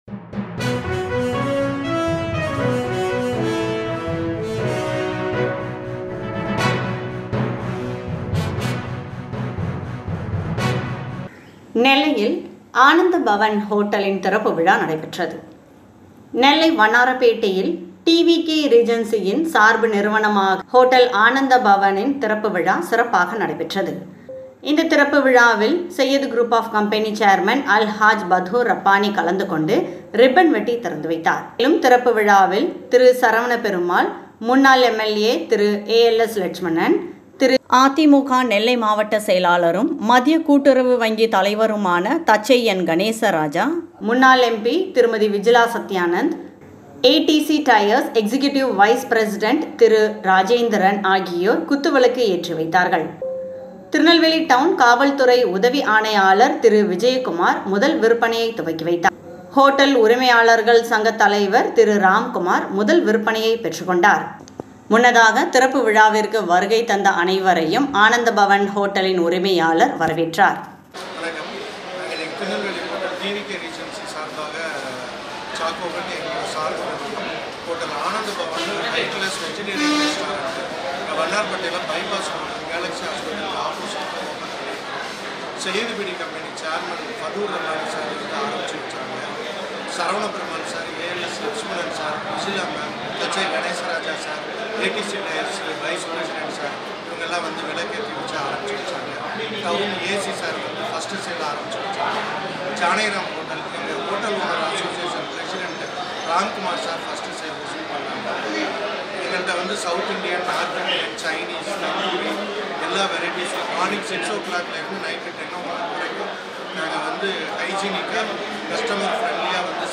நெல்லையில் ஆனந்த பவன் ஹோட்டலின் திறப்பு விழா நடைபெற்றது நெல்லை வண்ணாரப்பேட்டையில் டிவிகே ரீஜன்சியின் சார்பு நிறுவனமாக ஹோட்டல் ஆனந்த பவனின் திறப்பு விழா சிறப்பாக நடைபெற்றது இந்த திறப்பு விழாவில் Syed group of company chairman Al Haj Badur Rabbani கலந்து கொண்டு ரிப்பன் வெட்டி திறந்து வைத்தார் மேலும் திறப்பு விழாவில் திரு சரவண பெருமாள் முன்னாள் எம்எல்ஏ திரு ஏஎல்எஸ் லட்சுமணன் திரு அதிமுக நெல்லை மாவட்ட செயலாளரும் மத்திய கூட்டுறவு வங்கி தலைவருமான தச்சையன் கணேசராஜா முன்னாள் MP Thirumathi Vijila Sathyanand ATC tyres executive vice president Thiru Rajendran ஆகியோர் குத்துவிளக்கு ஏற்றி வைத்தார்கள் திருநெல்வேலி டவுன் காவல்துறை உதவி ஆணையாளர் திரு விஜயகுமார் முதல் விற்பனையை துவக்கி வைத்தார் ஹோட்டல் உரிமையாளர்கள் சங்க தலைவர் திரு ராம்குமார் முதல் விற்பனையை பெற்றுக்கொண்டார் முன்னதாக திறப்பு விழாவிற்கு வருகை தந்த அனைவரையும் ஆனந்த பவன் ஹோட்டலின் உரிமையாளர் வரவேற்றார் வணக்கம் நாங்கள் இன்னைக்கு திருநெல்வேலி ஹோட்டல் டிவிகே ரீஜன்சி சார்பாக சாக்கோபன் எங்களோட சார்பு hotel Ananda Bhavan high class vegetarian restaurant வண்ணார்பேட்டையில் bypass road Galaxy hospital opposite செய்திபிடி company chairman Fathur Rahman sir வந்து ஆரம்பிச்சு வச்சாங்க Saravana Perumal sir ALS Lakshmanan sir Vijila ma'am கச்சை Ganesaraja sir ATC tyres vice president sir இவங்கெல்லாம் வந்து விளக்கேற்றி வச்சு ஆரம்பிச்சு வச்சாங்க டவுன் ஏசி சார் வந்து ஃபஸ்ட்டு சேல் ஆரம்பிச்சு வச்சாங்க ஜானகிராம் ஹோட்டல் எங்கள் hotel owner association president Ramkumar sir first sale visit பண்ணாங்க எங்கள்கிட்ட வந்து south Indian north Indian Chinese tandoori எல்லா வெரைட்டிஸும் மார்னிங் சிக்ஸ் ஓ கிளாக்லேருந்து நைட்டு டென் ஓ கிளாக் வரைக்கும் நாங்கள் வந்து ஹைஜீனிக்காக கஸ்டமர் ஃப்ரெண்ட்லியாக வந்து